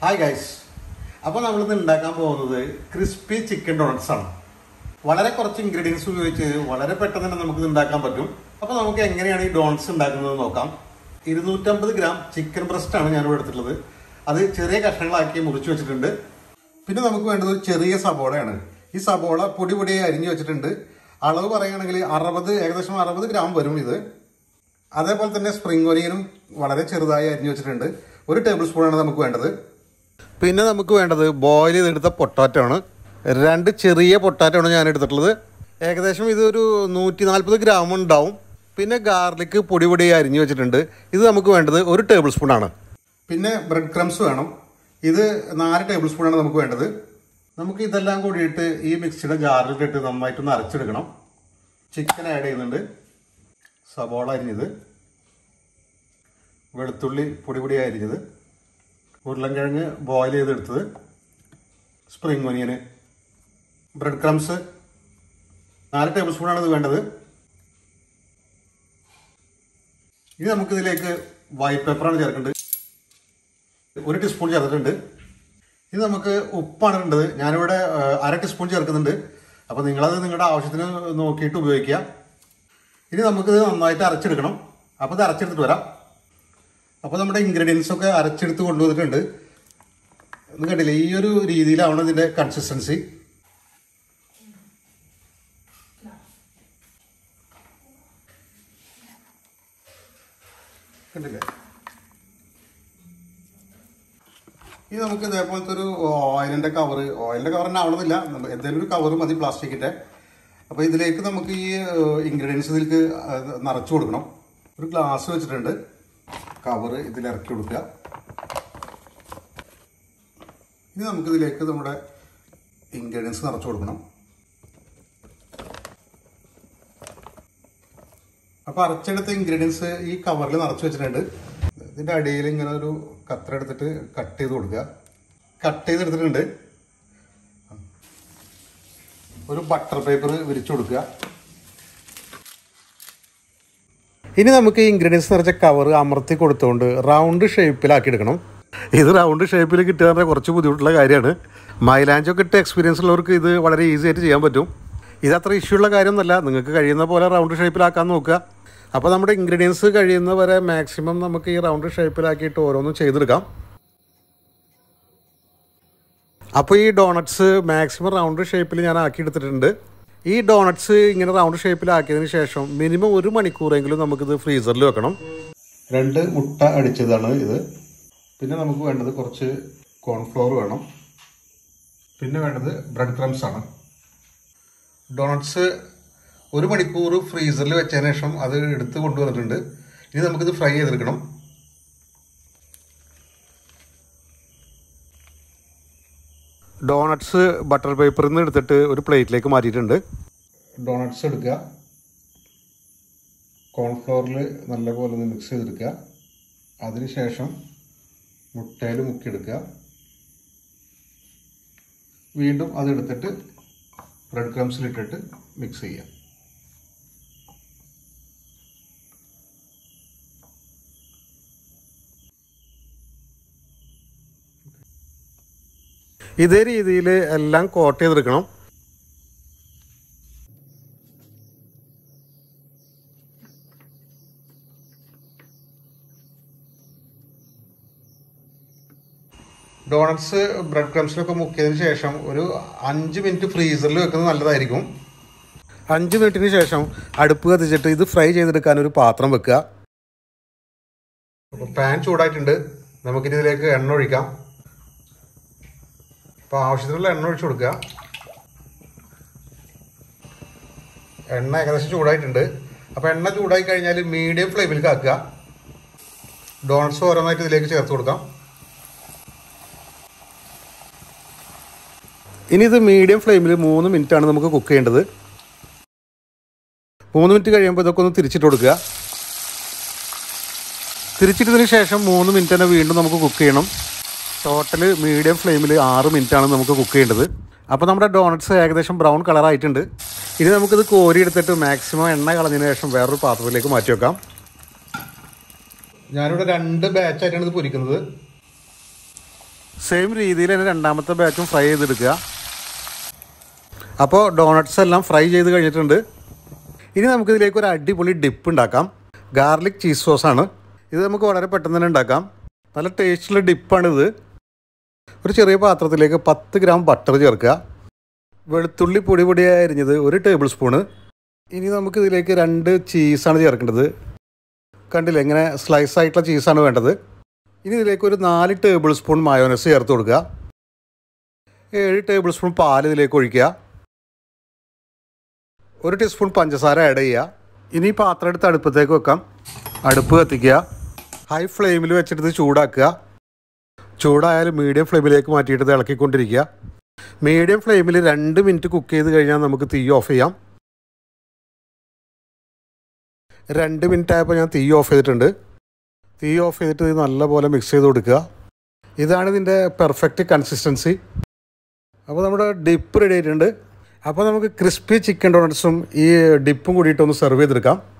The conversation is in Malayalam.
ഹായ് ഗൈസ് അപ്പോൾ നമ്മളിന്ന് ഉണ്ടാക്കാൻ പോകുന്നത് ക്രിസ്പി ചിക്കൻ ഡോണറ്റ്സ് ആണ് വളരെ കുറച്ച് ഇൻഗ്രീഡിയൻസ് ഉപയോഗിച്ച് വളരെ പെട്ടെന്ന് തന്നെ നമുക്ക് ഇത് ഉണ്ടാക്കാൻ പറ്റും അപ്പോൾ നമുക്ക് എങ്ങനെയാണ് ഈ ഡോണറ്റ്സ് ഉണ്ടാക്കുന്നത് നോക്കാം ഇരുന്നൂറ്റമ്പത് ഗ്രാം ചിക്കൻ ബ്രസ്റ്റ് ആണ് ഞാനിവിടെ എടുത്തിട്ടുള്ളത് അത് ചെറിയ കഷ്ണങ്ങളാക്കി മുറിച്ച് വെച്ചിട്ടുണ്ട് പിന്നെ നമുക്ക് വേണ്ടത് ഒരു ചെറിയ സബോളയാണ് ഈ സബോള പൊടി പൊടിയായി അരിഞ്ഞു വെച്ചിട്ടുണ്ട് അളവ് പറയുകയാണെങ്കിൽ അറുപത് ഏകദേശം അറുപത് ഗ്രാം വരും ഇത് അതേപോലെ തന്നെ സ്പ്രിംഗ് ഒനിയനും വളരെ ചെറുതായി അരിഞ്ഞു വെച്ചിട്ടുണ്ട് ഒരു ടേബിൾ സ്പൂണാണ് നമുക്ക് വേണ്ടത് പിന്നെ നമുക്ക് വേണ്ടത് ബോയിൽ ചെയ്തെടുത്ത പൊട്ടാറ്റോ ആണ് രണ്ട് ചെറിയ പൊട്ടാറ്റോ ആണ് ഞാൻ എടുത്തിട്ടുള്ളത് ഏകദേശം ഇതൊരു നൂറ്റി നാൽപ്പത് ഗ്രാം ഉണ്ടാവും പിന്നെ ഗാർലിക് പൊടി പൊടി അരിഞ്ഞു വെച്ചിട്ടുണ്ട് ഇത് നമുക്ക് വേണ്ടത് ഒരു ടേബിൾ സ്പൂണാണ് പിന്നെ ബ്രെഡ് ക്രംസ് വേണം ഇത് നാല് ടേബിൾ സ്പൂണാണ് നമുക്ക് വേണ്ടത് നമുക്ക് ഇതെല്ലാം കൂടിയിട്ട് ഈ മിക്സിയുടെ ജാറിലിട്ട് നന്നായിട്ടൊന്ന് അരച്ചെടുക്കണം ചിക്കൻ ആഡ് ചെയ്യുന്നുണ്ട് സബോള അരിഞ്ഞത് വെളുത്തുള്ളി പൊടി പൊടിയായി അരിഞ്ഞത് ഉരുളൻകിഴങ്ങ് ബോയിൽ ചെയ്തെടുത്തത് സ്പ്രിംഗ് ഒനിയന് ബ്രെഡ് ക്രംസ് നാല് ടേബിൾ സ്പൂണാണ് ഇത് വേണ്ടത് ഇനി നമുക്കിതിലേക്ക് വൈറ്റ് പെപ്പറാണ് ചേർക്കേണ്ടത് ഒരു ടീസ്പൂൺ ചേർത്തിട്ടുണ്ട് ഇത് നമുക്ക് ഉപ്പാണ് ഇടേണ്ടത് ഞാനിവിടെ ആ, അര ടീസ്പൂൺ ചേർക്കുന്നുണ്ട് അപ്പോൾ നിങ്ങളത് നിങ്ങളുടെ ആവശ്യത്തിന് നോക്കിയിട്ട് ഉപയോഗിക്കുക ഇനി നമുക്കിത് നന്നായിട്ട് അരച്ചെടുക്കണം അപ്പോൾ ഇത് അരച്ചെടുത്തിട്ട് വരാം അപ്പോൾ നമ്മുടെ ഇൻഗ്രീഡിയൻസ് ഒക്കെ അരച്ചെടുത്ത് കൊണ്ടുവന്നിട്ടുണ്ട് ഇത് കണ്ടില്ലേ ഈ ഒരു രീതിയിലാണ് ഇതിൻ്റെ കൺസിസ്റ്റൻസി കണ്ടില്ലേ ഇത് നമുക്ക് ഇതേപോലത്തെ ഒരു ഓയിലിൻ്റെ കവർ ഓയിലിൻ്റെ കവർ തന്നെ ആവണമെന്നില്ല നമ്മ- എന്തെങ്കിലും ഒരു കവർ മതി പ്ലാസ്റ്റിക്കിൻ്റെ അപ്പോൾ ഇതിലേക്ക് നമുക്ക് ഈ ഇൻഗ്രീഡിയൻസ് ഇതിലേക്ക് അത് നിറച്ചു കൊടുക്കണം ഒരു ഗ്ലാസ് വെച്ചിട്ടുണ്ട് കവർ ഇതിൽ ഇറക്കി കൊടുക്കുക ഇനി നമുക്കിതിലേക്ക് നമ്മുടെ ഇൻഗ്രീഡിയൻസ് നിറച്ചു കൊടുക്കണം അപ്പോൾ അരച്ചെടുത്ത ഇൻഗ്രീഡിയൻസ് ഈ കവറിൽ നിറച്ച് വെച്ചിട്ടുണ്ട് ഇതിൻ്റെ അടിയിൽ ഇങ്ങനെ ഒരു കത്ര എടുത്തിട്ട് കട്ട് ചെയ്ത് കൊടുക്കുക കട്ട് ചെയ്തെടുത്തിട്ടുണ്ട് ഒരു ബട്ടർ പേപ്പർ വിരിച്ചു കൊടുക്കുക ഇനി നമുക്ക് ഈ ഇൻഗ്രീഡിയൻസ് നിറച്ച കവർ അമർത്തി കൊടുത്തുകൊണ്ട് റൗണ്ട് ഷേപ്പിലാക്കി എടുക്കണം ഇത് റൗണ്ട് ഷേപ്പിൽ കിട്ടുക പറഞ്ഞാൽ കുറച്ച് ബുദ്ധിമുട്ടുള്ള കാര്യമാണ് മൈലാഞ്ചൊക്കെ ഇട്ട് എക്സ്പീരിയൻസ് ഉള്ളവർക്ക് ഇത് വളരെ ഈസി ആയിട്ട് ചെയ്യാൻ പറ്റും ഇത് അത്ര ഇഷ്യൂ ഉള്ള കാര്യമൊന്നുമല്ല നിങ്ങൾക്ക് കഴിയുന്ന പോലെ റൗണ്ട് ഷേപ്പിലാക്കാൻ നോക്കുക അപ്പോൾ നമ്മുടെ ഇൻഗ്രീഡിയൻസ് കഴിയുന്ന വരെ മാക്സിമം നമുക്ക് ഈ റൗണ്ട് ഷേപ്പിലാക്കിയിട്ട് ഓരോന്നും ചെയ്തെടുക്കാം അപ്പോൾ ഈ ഡോണറ്റ്സ് മാക്സിമം റൗണ്ട് ഷേപ്പിൽ ഞാൻ ആക്കി എടുത്തിട്ടുണ്ട് ഈ ഡോണറ്റ്സ് ഇങ്ങനെ റൗണ്ട് ഷേപ്പിലാക്കിയതിന് ശേഷം മിനിമം ഒരു മണിക്കൂറെങ്കിലും നമുക്കിത് ഫ്രീസറിൽ വെക്കണം രണ്ട് മുട്ട അടിച്ചതാണ് ഇത് പിന്നെ നമുക്ക് വേണ്ടത് കുറച്ച് കോൺഫ്ലോർ വേണം പിന്നെ വേണ്ടത് ബ്രെഡ് ക്രംസ് ആണ് ഡോണറ്റ്സ് ഒരു മണിക്കൂർ ഫ്രീസറിൽ വെച്ചതിന് ശേഷം അത് എടുത്ത് കൊണ്ടുവന്നിട്ടുണ്ട് ഇനി നമുക്കിത് ഫ്രൈ ചെയ്തെടുക്കണം ഡോണറ്റ്സ് ബട്ടർ പേപ്പറിൽ നിന്ന് എടുത്തിട്ട് ഒരു പ്ലേറ്റിലേക്ക് മാറ്റിയിട്ടുണ്ട് ഡോണറ്റ്സ് എടുക്കുക കോൺഫ്ലോറിൽ നല്ലപോലെ ഒന്ന് മിക്സ് ചെയ്തെടുക്കുക അതിനുശേഷം മുട്ടയിൽ മുക്കിയെടുക്കുക വീണ്ടും അതെടുത്തിട്ട് ബ്രെഡ് ക്രംസിലിട്ടിട്ട് മിക്സ് ചെയ്യുക ഇതേ രീതിയിൽ എല്ലാം കോട്ട് ചെയ്തെടുക്കണം ഡോണറ്റ്സ് ബ്രെഡ് ക്രംസിലൊക്കെ മുക്കിയതിന് ശേഷം ഒരു അഞ്ച് മിനിറ്റ് ഫ്രീസറിൽ വെക്കുന്നത് നല്ലതായിരിക്കും അഞ്ച് മിനിറ്റിന് ശേഷം അടുപ്പ് കത്തിച്ചിട്ട് ഇത് ഫ്രൈ ചെയ്തെടുക്കാൻ ഒരു പാത്രം വെക്കുക അപ്പോൾ പാൻ ചൂടായിട്ടുണ്ട് നമുക്കിനി ഇതിലേക്ക് എണ്ണ ഒഴിക്കാം അപ്പോൾ ആവശ്യത്തിനുള്ള എണ്ണ ഒഴിച്ചു കൊടുക്കുക എണ്ണ ഏകദേശം ചൂടായിട്ടുണ്ട് അപ്പോൾ എണ്ണ ചൂടായി കഴിഞ്ഞാൽ മീഡിയം ഫ്ലെയിമിൽ ആക്കുക ഡോണറ്റ്സ് ഓരോന്നായിട്ട് ഇതിലേക്ക് ചേർത്ത് കൊടുക്കാം ഇനി ഇത് മീഡിയം ഫ്ലെയിമിൽ മൂന്ന് മിനിറ്റ് ആണ് നമുക്ക് കുക്ക് ചെയ്യേണ്ടത് മൂന്ന് മിനിറ്റ് കഴിയുമ്പോൾ ഇതൊക്കെ ഒന്ന് തിരിച്ചിട്ട് കൊടുക്കുക തിരിച്ചിട്ടതിന് ശേഷം മൂന്ന് മിനിറ്റ് തന്നെ വീണ്ടും നമുക്ക് കുക്ക് ചെയ്യണം ടോട്ടൽ മീഡിയം ഫ്ലെയിമിൽ ആറ് മിനിറ്റ് ആണ് നമുക്ക് കുക്ക് ചെയ്യേണ്ടത് അപ്പോൾ നമ്മുടെ ഡോണറ്റ്സ് ഏകദേശം ബ്രൗൺ കളർ ആയിട്ടുണ്ട് ഇനി നമുക്കിത് കോരി എടുത്തിട്ട് മാക്സിമം എണ്ണ കളഞ്ഞതിന് ശേഷം വേറൊരു പാത്രത്തിലേക്ക് മാറ്റി വെക്കാം ഞാനിവിടെ രണ്ട് ബാച്ചായിട്ടാണ് ഇത് പൊരിക്കുന്നത് സെയിം രീതിയിൽ തന്നെ രണ്ടാമത്തെ ബാച്ചും ഫ്രൈ ചെയ്തെടുക്കുക അപ്പോൾ ഡോണട്ട്സ് എല്ലാം ഫ്രൈ ചെയ്ത് കഴിഞ്ഞിട്ടുണ്ട് ഇനി നമുക്കിതിലേക്ക് ഒരു അടിപൊളി ഡിപ്പ് ഉണ്ടാക്കാം ഗാർലിക് ചീസ് സോസാണ് ഇത് നമുക്ക് വളരെ പെട്ടെന്ന് തന്നെ ഉണ്ടാക്കാം നല്ല ടേസ്റ്റുള്ള ഡിപ്പാണിത് ഒരു ചെറിയ പാത്രത്തിലേക്ക് പത്ത് ഗ്രാം ബട്ടർ ചേർക്കുക വെളുത്തുള്ളി പൊടി പൊടിയായി അരിഞ്ഞത് ഒരു ടേബിൾ സ്പൂണ് ഇനി നമുക്ക് ഇതിലേക്ക് രണ്ട് ചീസാണ് ചേർക്കേണ്ടത് കണ്ടില്ലേ ഇങ്ങനെ സ്ലൈസ് ആയിട്ടുള്ള ചീസാണ് വേണ്ടത് ഇനി ഇതിലേക്ക് ഒരു നാല് ടേബിൾ സ്പൂൺ മയോനസ് ചേർത്ത് കൊടുക്കുക ഏഴ് ടേബിൾ സ്പൂൺ പാൽ ഇതിലേക്ക് ഒഴിക്കുക ഒരു ടീസ്പൂൺ പഞ്ചസാര ആഡ് ചെയ്യുക ഇനി ഈ പാത്രം എടുത്ത് അടുപ്പത്തേക്ക് വെക്കാം അടുപ്പ് കത്തിക്കുക ഹൈ ഫ്ലെയിമിൽ വെച്ചിട്ട് ഇത് ചൂടാക്കുക ചൂടായാലും മീഡിയം ഫ്ലെയിമിലേക്ക് മാറ്റിയിട്ട് ഇത് ഇളക്കിക്കൊണ്ടിരിക്കുക മീഡിയം ഫ്ലെയിമിൽ രണ്ട് മിനിറ്റ് കുക്ക് ചെയ്ത് കഴിഞ്ഞാൽ നമുക്ക് തീ ഓഫ് ചെയ്യാം രണ്ട് മിനിറ്റ് ആയപ്പോൾ ഞാൻ തീ ഓഫ് ചെയ്തിട്ടുണ്ട് തീ ഓഫ് ചെയ്തിട്ട് ഇത് നല്ലപോലെ മിക്സ് ചെയ്ത് കൊടുക്കുക ഇതാണ് ഇതിൻ്റെ പെർഫെക്റ്റ് കൺസിസ്റ്റൻസി അപ്പോൾ നമ്മുടെ ഡിപ്പ് റെഡി ആയിട്ടുണ്ട് അപ്പോൾ നമുക്ക് ക്രിസ്പി ചിക്കൻ ഡോണറ്റ്സും ഈ ഡിപ്പും കൂടിയിട്ടൊന്ന് സെർവ് ചെയ്തെടുക്കാം